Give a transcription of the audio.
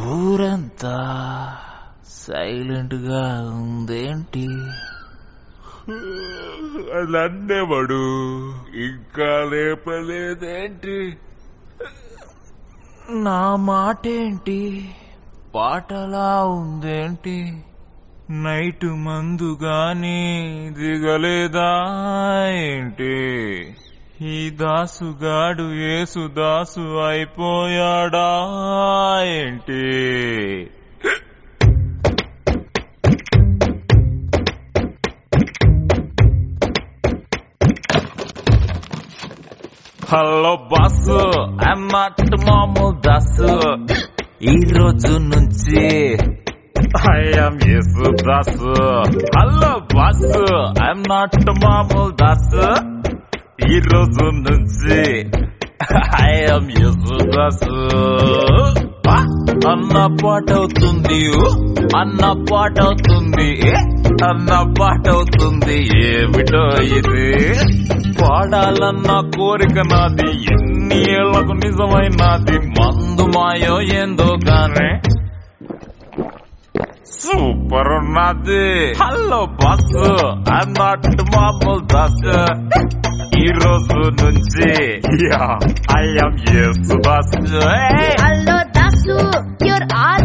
ఊరంతా సైలెంట్ గా ఉందేంటి నన్నేవాడు ఇంకా లేపలేదేంటి నా మాటేంటి పాటలా ఉందేంటి నైట్ మందు గాని దిగలేదా ఏంటి ఈ దాసుగాడు ఏసు దాసు అయిపోయాడా ఏంటి హలో బాసు ఐఎమ్ నాట్ మామూలు దాసు ఈ రోజు నుంచి I'm Yesu Dasu hello boss I'm not మామూలు దాసు ఈ రోజు నుంచి ఐఎమ్ యేసు దాసు ఆ, అన్న పాట అవుతుంది ఊ, అన్న పాట అవుతుంది ఏ, అన్న పాట అవుతుంది ఏమిటో ఇది పాడాలన్న కోరిక నాది ఎన్ని ఏళ్లకు నిజమైనది మందు మాయో ఏందో గానే సూపర్ ఉన్నది హలో బాస్ ఐఎమ్ నాట్ మామూలు దాస్ ఈ రోజు నుంచి ఐఎమ్ ఎస్ boss Hello, Dasu. You're all